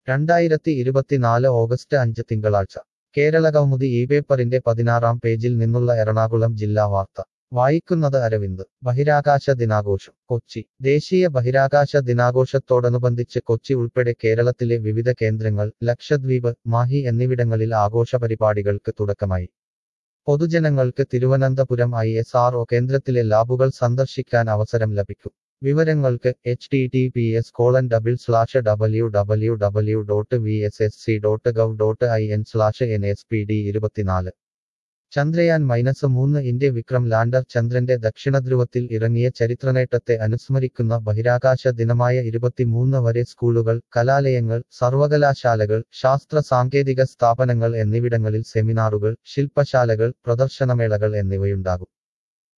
രണ്ടായിരത്തി ഇരുപത്തിനാല് ഓഗസ്റ്റ് അഞ്ച് തിങ്കളാഴ്ച കേരളകൗമുദി ഈ പേപ്പറിന്റെ പതിനാറാം പേജിൽ നിന്നുള്ള എറണാകുളം ജില്ലാ വാർത്ത വായിക്കുന്നത് അരവിന്ദ് ബഹിരാകാശ ദിനാഘോഷം കൊച്ചി ദേശീയ ബഹിരാകാശ ദിനാഘോഷത്തോടനുബന്ധിച്ച് കൊച്ചി ഉൾപ്പെടെ കേരളത്തിലെ വിവിധ കേന്ദ്രങ്ങൾ ലക്ഷദ്വീപ് മാഹി എന്നിവിടങ്ങളിൽ ആഘോഷ പരിപാടികൾക്ക് തുടക്കമായി പൊതുജനങ്ങൾക്ക് തിരുവനന്തപുരം ഐ എസ് ആർ കേന്ദ്രത്തിലെ ലാബുകൾ സന്ദർശിക്കാൻ അവസരം ലഭിക്കും വിവരങ്ങൾക്ക് H T T P S colon double slash W W W dot V S S C dot gov dot I N slash N S P D ഇരുപത്തിനാല് ചന്ദ്രയാൻ മൈനസ് മൂന്ന് ഇന്ത്യ വിക്രം ലാൻഡർ ചന്ദ്രന്റെ ദക്ഷിണധ്രുവത്തിൽ ഇറങ്ങിയ ചരിത്രനേട്ടത്തെ അനുസ്മരിക്കുന്ന ബഹിരാകാശ ദിനമായ ഇരുപത്തിമൂന്ന് വരെ സ്കൂളുകൾ കലാലയങ്ങൾ സർവകലാശാലകൾ ശാസ്ത്ര സാങ്കേതിക സ്ഥാപനങ്ങൾ എന്നിവിടങ്ങളിൽ സെമിനാറുകൾ ശില്പശാലകൾ പ്രദർശനമേളകൾ എന്നിവയുണ്ടാകും